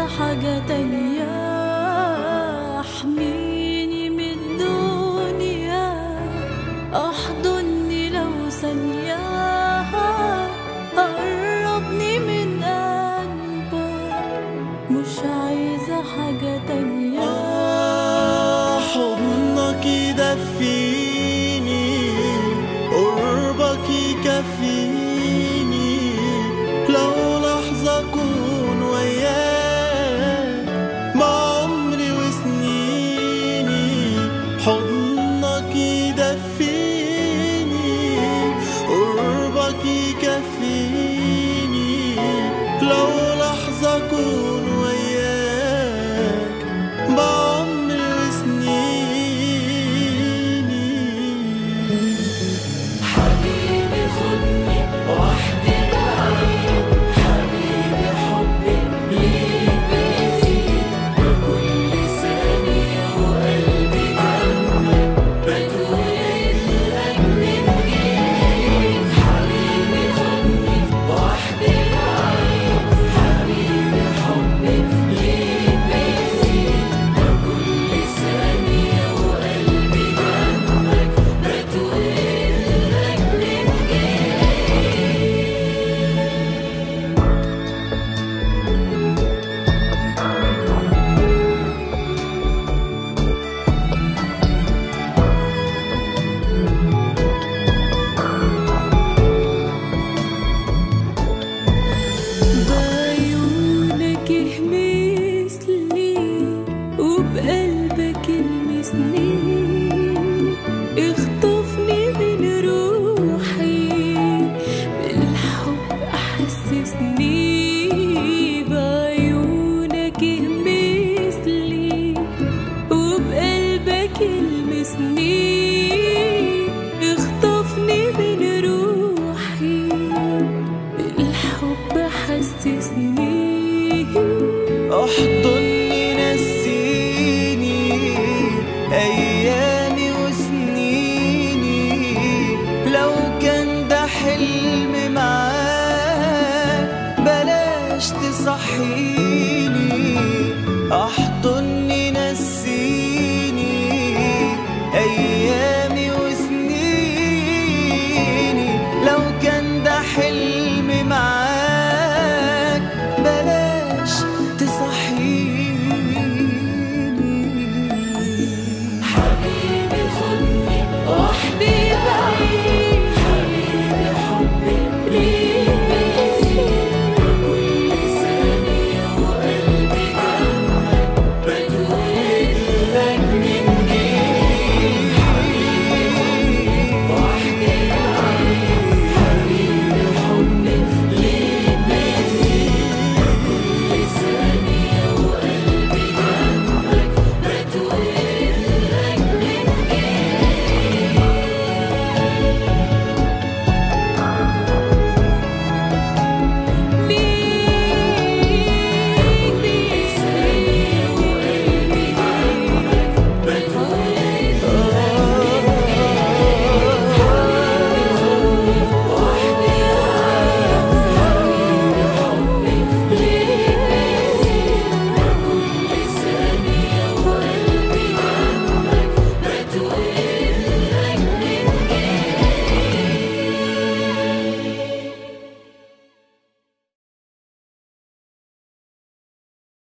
عايزة حاجة تانية احميني من الدنيا احضني لو ثانية قربني من قلبك مش عايزة حاجة تانية آه، حضنك يدفيني قربك يكفيني لو لحظة أكون وياك بعمري وسنيني حضنك يدفيني قربك يكفيني لو لحظة أكون وياك بعمري وسنيني حبيبي خدني وحدي بعيد حبيبي حبي ليك بيزيد وكل ثانية وقلبي جنبك بتولد لك من جديد حبيبي خدني وحدي بعيد حبيبي حبي ليك بيزيد وكل ثانية وقلبي جنبك بتولد لك من بعيونك اهمس لي وبقلبك المسني اخطفني من روحي بالحب احسسني بعيونك اهمس لي وبقلبك المسني اخطفني من روحي بالحب حسسني احضني نسيني ايامي وسنيني لو كان ده حلم معاك بلاش تصحيني احضني